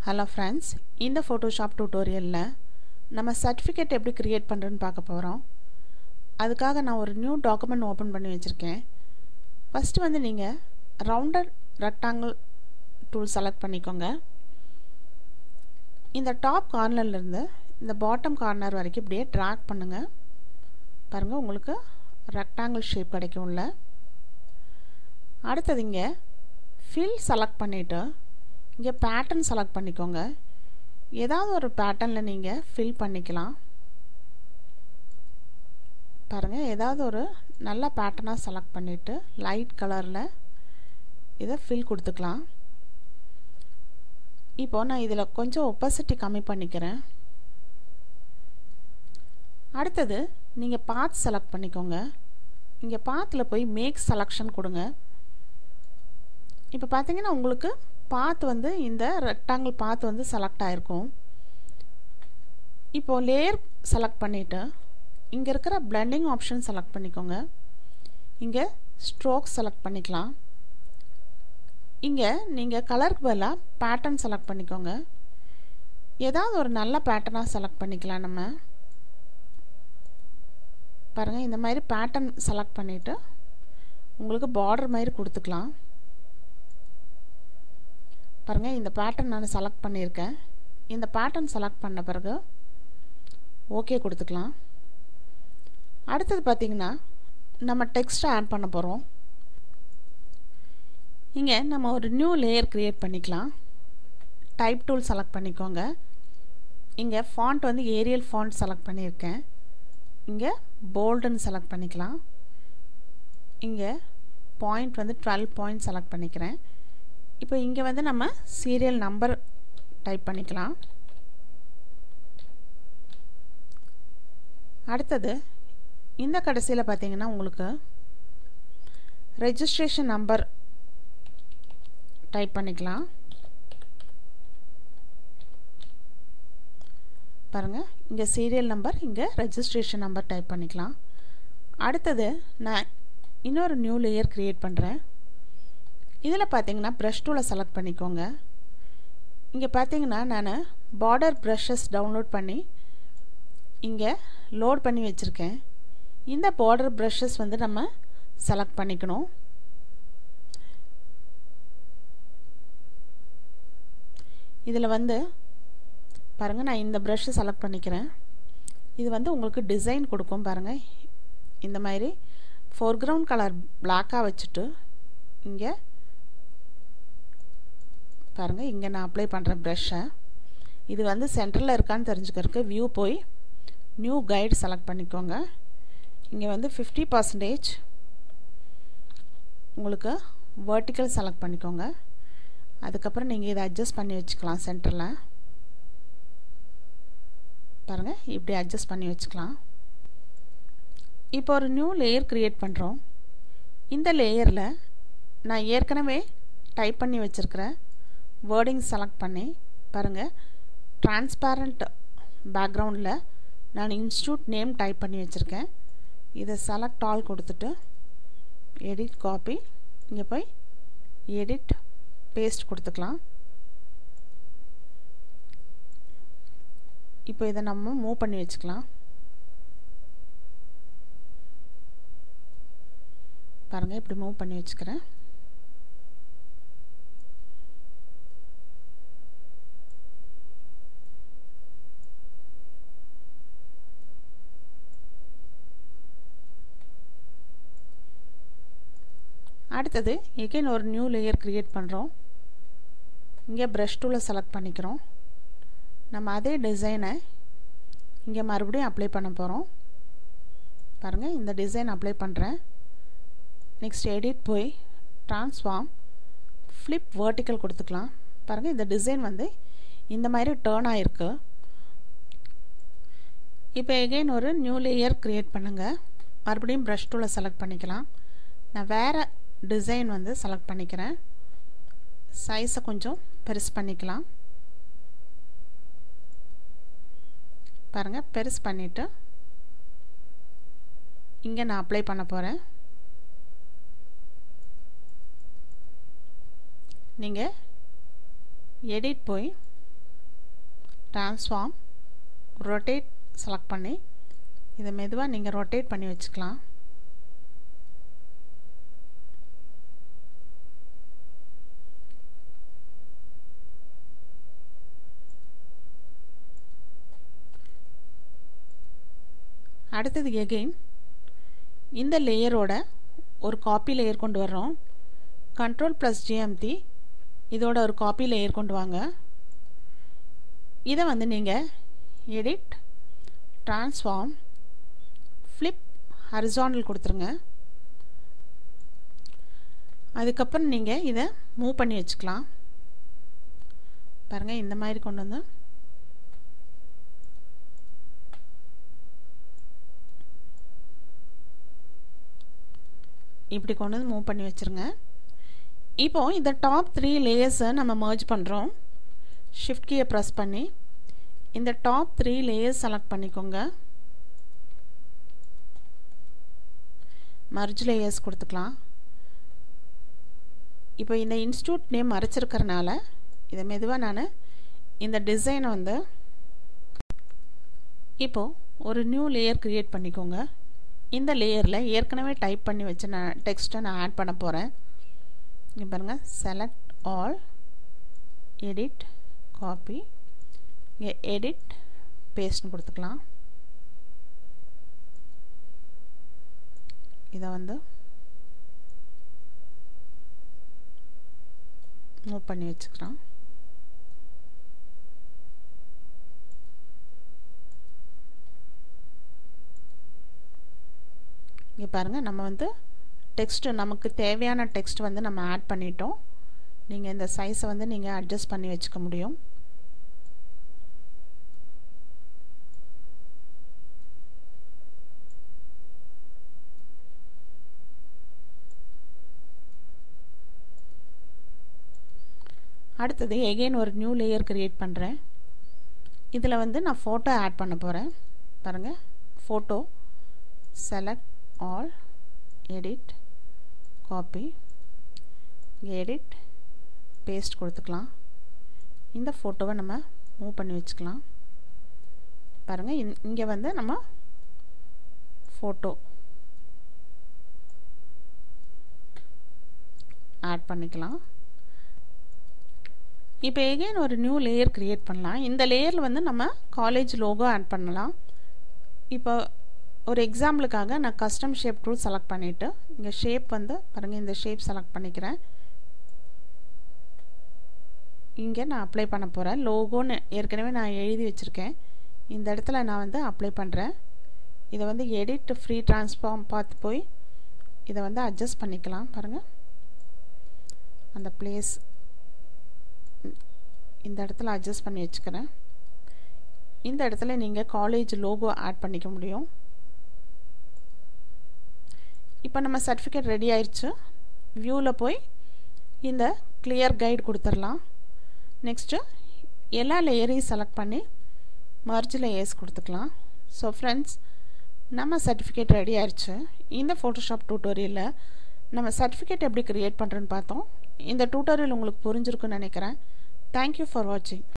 hello friends இந்த Photoshop டியூட்டோரியலில் நம்ம சர்டிஃபிகேட் எப்படி க்ரியேட் பண்ணுறதுன்னு பார்க்க போகிறோம் அதுக்காக நான் ஒரு நியூ டாக்குமெண்ட் ஓப்பன் பண்ணி வச்சுருக்கேன் ஃபஸ்ட்டு வந்து நீங்கள் ரவுண்டட் ரெக்டாங்கிள் டூல் செலக்ட் பண்ணிக்கோங்க இந்த டாப் கார்னர்லேருந்து இந்த பாட்டம் கார்னர் வரைக்கும் இப்படியே ட்ராக் பண்ணுங்கள் பாருங்கள் உங்களுக்கு ரெக்டாங்கிள் ஷேப் கிடைக்கும்ல அடுத்தது இங்கே ஃபில் செலக்ட் பண்ணிவிட்டு இங்கே பேட்டர்ன் செலக்ட் பண்ணிக்கோங்க ஏதாவது ஒரு பேட்டர்னில் நீங்கள் ஃபில் பண்ணிக்கலாம் பாருங்கள் ஏதாவது ஒரு நல்ல பேட்டர்னாக செலக்ட் பண்ணிவிட்டு லைட் கலரில் இதை ஃபில் கொடுத்துக்கலாம் இப்போது நான் இதில் கொஞ்சம் ஒப்பசிட்டி கம்மி பண்ணிக்கிறேன் அடுத்தது நீங்கள் பாத் செலக்ட் பண்ணிக்கோங்க இங்கே பாத்தில் போய் மேக் செலக்ஷன் கொடுங்க இப்போ பார்த்தீங்கன்னா உங்களுக்கு பாத் வந்து இந்த ரெக்டாங்கிள் பாத் வந்து செலக்ட் ஆகிருக்கும் இப்போது லேயர் செலக்ட் பண்ணிவிட்டு இங்கே இருக்கிற பிளெண்டிங் ஆப்ஷன் செலக்ட் பண்ணிக்கோங்க இங்கே ஸ்ட்ரோக் செலக்ட் பண்ணிக்கலாம் இங்கே நீங்கள் கலருக்கு பதிலாக பேட்டர்ன் செலக்ட் பண்ணிக்கோங்க ஏதாவது ஒரு நல்ல பேட்டர்னாக செலக்ட் பண்ணிக்கலாம் நம்ம பாருங்கள் இந்த மாதிரி பேட்டர்ன் செலக்ட் பண்ணிவிட்டு உங்களுக்கு பார்டர் மாதிரி கொடுத்துக்கலாம் பாருங்கள் இந்த பேட்டர்ன் நான் செலக்ட் பண்ணியிருக்கேன் இந்த பேட்டர்ன் செலக்ட் பண்ண பிறகு ஓகே கொடுத்துக்கலாம் அடுத்தது பார்த்திங்கன்னா நம்ம டெக்ஸ்ட்டை ஆட் பண்ண போகிறோம் இங்கே நம்ம ஒரு நியூ லேயர் க்ரியேட் பண்ணிக்கலாம் டைப் டூல் செலக்ட் பண்ணிக்கோங்க இங்கே ஃபாண்ட் வந்து ஏரியல் ஃபாண்ட் செலக்ட் பண்ணியிருக்கேன் இங்கே போல்டுன்னு செலக்ட் பண்ணிக்கலாம் இங்கே பாயிண்ட் வந்து டுவெல் பாயிண்ட் செலக்ட் பண்ணிக்கிறேன் இப்போ இங்கே வந்து நம்ம சீரியல் நம்பர் டைப் பண்ணிக்கலாம் அடுத்தது இந்த கடைசியில் பார்த்தீங்கன்னா உங்களுக்கு ரெஜிஸ்ட்ரேஷன் நம்பர் டைப் பண்ணிக்கலாம் பாருங்கள் இங்கே சீரியல் நம்பர் இங்கே ரெஜிஸ்ட்ரேஷன் நம்பர் டைப் பண்ணிக்கலாம் அடுத்தது நான் இன்னொரு நியூ லேயர் க்ரியேட் பண்ணுறேன் இதில் பார்த்தீங்கன்னா ப்ரஷ் டூலை செலக்ட் பண்ணிக்கோங்க இங்கே பார்த்தீங்கன்னா நான் பார்டர் ப்ரஷஸ் டவுன்லோட் பண்ணி இங்கே லோட் பண்ணி வச்சுருக்கேன் இந்த பார்டர் ப்ரஷஸ் வந்து நம்ம செலக்ட் பண்ணிக்கணும் இதில் வந்து பாருங்கள் நான் இந்த ப்ரஷ்ஷை செலக்ட் பண்ணிக்கிறேன் இது வந்து உங்களுக்கு டிசைன் கொடுக்கும் பாருங்கள் இந்த மாதிரி ஃபோர்க்ரவுண்ட் கலர் பிளாக்காக வச்சுட்டு இங்கே பாருங்கள் இங்கே நான் அப்ளை பண்ணுறேன் ப்ரஷ்ஷை இது வந்து சென்டரில் இருக்கான்னு தெரிஞ்சுக்கிறதுக்கு வியூ போய் நியூ கைடு செலக்ட் பண்ணிக்கோங்க இங்கே வந்து ஃபிஃப்டி பர்சன்டேஜ் உங்களுக்கு வேர்ட்டிக்கல் செலக்ட் பண்ணிக்கோங்க அதுக்கப்புறம் நீங்கள் இதை அட்ஜஸ்ட் பண்ணி வச்சுக்கலாம் சென்டரில் பாருங்கள் இப்படி அட்ஜஸ்ட் பண்ணி வச்சுக்கலாம் இப்போ ஒரு நியூ லேயர் க்ரியேட் பண்ணுறோம் இந்த லேயரில் நான் ஏற்கனவே டைப் பண்ணி வச்சுருக்கிறேன் வேர்டிங் செலக்ட் பண்ணி பாருங்கள் டிரான்ஸ்பேரண்ட் பேக்ரவுண்டில் நான் இன்ஸ்டியூட் நேம் டைப் பண்ணி வச்சுருக்கேன் இதை செலக்ட் ஆல் கொடுத்துட்டு எடிட் காப்பி இங்கே போய் எடிட் பேஸ்ட் கொடுத்துக்கலாம் இப்போ இதை நம்ம மூவ் பண்ணி வச்சுக்கலாம் பாருங்கள் இப்படி மூவ் பண்ணி வச்சுக்கிறேன் அடுத்தது எகைன் ஒரு நியூ லேயர் க்ரியேட் பண்ணுறோம் இங்கே ப்ரஷ் டூலை செலக்ட் பண்ணிக்கிறோம் நம்ம அதே டிசைனை இங்கே மறுபடியும் அப்ளை பண்ண போகிறோம் பாருங்கள் இந்த டிசைன் அப்ளை பண்ணுறேன் நெக்ஸ்ட் எடிட் போய் ட்ரான்ஸ்ஃபார்ம் ஃப்ளிப் வேர்ட்டிக்கல் கொடுத்துக்கலாம் பாருங்கள் இந்த டிசைன் வந்து இந்த மாதிரி டேர்ன் ஆகிருக்கு இப்போ எகெயின் ஒரு நியூ லேயர் க்ரியேட் பண்ணுங்கள் மறுபடியும் ப்ரஷ் டூலை செலக்ட் பண்ணிக்கலாம் நான் வேறு டிசைன் வந்து செலக்ட் பண்ணிக்கிறேன் சைஸை கொஞ்சம் பெருசு பண்ணிக்கலாம் பாருங்கள் பெருசு பண்ணிவிட்டு இங்கே நான் அப்ளை பண்ண போகிறேன் நீங்கள் எடிட் போய் ட்ரான்ஸ்ஃபார்ம் ரொட்டேட் செலக்ட் பண்ணி இதை மெதுவாக நீங்கள் ரொட்டேட் பண்ணி வச்சுக்கலாம் அடுத்தது எகெயின் இந்த லேயரோட ஒரு காப்பி லேயர் கொண்டு வர்றோம் கண்ட்ரோல் ப்ளஸ் ஜிஎம்டி இதோட ஒரு காப்பி லேயர் கொண்டு வாங்க இதை வந்து நீங்கள் எடிட் ட்ரான்ஸ்ஃபார்ம் ஃப்ளிப் ஹரிசாண்டல் கொடுத்துருங்க அதுக்கப்புறம் நீங்கள் இதை மூவ் பண்ணி வச்சுக்கலாம் பாருங்கள் இந்த மாதிரி கொண்டு வந்து இப்படி கொண்டு வந்து மூவ் பண்ணி வச்சுருங்க இப்போ இந்த டாப் த்ரீ லேயர்ஸை நம்ம மர்ஜ் பண்ணுறோம் ஷிஃப்ட் கீயை ப்ரெஸ் பண்ணி இந்த டாப் த்ரீ லேயர்ஸ் செலக்ட் பண்ணிக்கோங்க மர்ஜ் லேயர்ஸ் கொடுத்துக்கலாம் இப்போ இந்த இன்ஸ்டியூட் நேம் மறைச்சிருக்கிறனால இதை மெதுவாக நான் இந்த டிசைனை வந்து இப்போது ஒரு நியூ லேயர் க்ரியேட் பண்ணிக்கோங்க இந்த லேயரில் ஏற்கனவே டைப் பண்ணி வச்ச நான் டெக்ஸ்ட்டை நான் ஆட் பண்ண போகிறேன் இங்கே பாருங்கள் செலக்ட் ஆல் எடிட் காப்பி இங்கே எடிட் பேஸ்ட்னு கொடுத்துக்கலாம் இதை வந்து மூவ் பண்ணி வச்சுக்கிறோம் இங்கே பாருங்கள் நம்ம வந்து டெக்ஸ்ட்டு நமக்கு தேவையான டெக்ஸ்ட் வந்து நம்ம ஆட் பண்ணிட்டோம் நீங்கள் இந்த சைஸை வந்து நீங்கள் அட்ஜஸ்ட் பண்ணி வச்சுக்க முடியும் அடுத்தது எகெயின் ஒரு நியூ லேயர் க்ரியேட் பண்ணுறேன் இதில் வந்து நான் ஃபோட்டோ ஆட் பண்ண போகிறேன் பாருங்கள் photo select all edit copy இங்கே எடிட் பேஸ்ட் கொடுத்துக்கலாம் இந்த ஃபோட்டோவை நம்ம மூவ் பண்ணி வச்சுக்கலாம் பாருங்கள் இந் இங்கே வந்து நம்ம ஃபோட்டோ ஆட் பண்ணிக்கலாம் இப்போ எகெயின் ஒரு நியூ லேயர் க்ரியேட் பண்ணலாம் இந்த லேயரில் வந்து நம்ம காலேஜ் லோகோ ஆட் பண்ணலாம் இப்போ ஒரு எக்ஸாம்பிளுக்காக நான் கஸ்டம் ஷேப் டூல் செலக்ட் பண்ணிவிட்டு இங்கே ஷேப் வந்து பாருங்கள் இந்த ஷேப் செலக்ட் பண்ணிக்கிறேன் இங்கே நான் அப்ளை பண்ண போகிறேன் லோகோன்னு ஏற்கனவே நான் எழுதி வச்சுருக்கேன் இந்த இடத்துல நான் வந்து அப்ளை பண்ணுறேன் இதை வந்து எடிட் ஃப்ரீ ட்ரான்ஸ்ஃபார்ம் பார்த்து போய் இதை வந்து அட்ஜஸ்ட் பண்ணிக்கலாம் பாருங்கள் அந்த பிளேஸ் இந்த இடத்துல அட்ஜஸ்ட் பண்ணி வச்சுக்கிறேன் இந்த இடத்துல நீங்கள் காலேஜ் லோகோ ஆட் பண்ணிக்க முடியும் இப்போ நம்ம சர்டிஃபிகேட் ரெடி ஆயிடுச்சு வியூவில் போய் இந்த கிளியர் கைடு கொடுத்துடலாம் நெக்ஸ்ட்டு எல்லா லேயரையும் செலக்ட் பண்ணி மர்ஜ் லேயர்ஸ் கொடுத்துக்கலாம் ஸோ ஃப்ரெண்ட்ஸ் நம்ம சர்டிஃபிகேட் ரெடி ஆயிடுச்சு இந்த ஃபோட்டோஷாப் டியூட்டோரியலில் நம்ம சர்டிஃபிகேட் எப்படி க்ரியேட் பண்ணுறேன்னு பார்த்தோம் இந்த டியூட்டோரியல் உங்களுக்கு புரிஞ்சிருக்குன்னு நினைக்கிறேன் தேங்க்யூ ஃபார் வாட்சிங்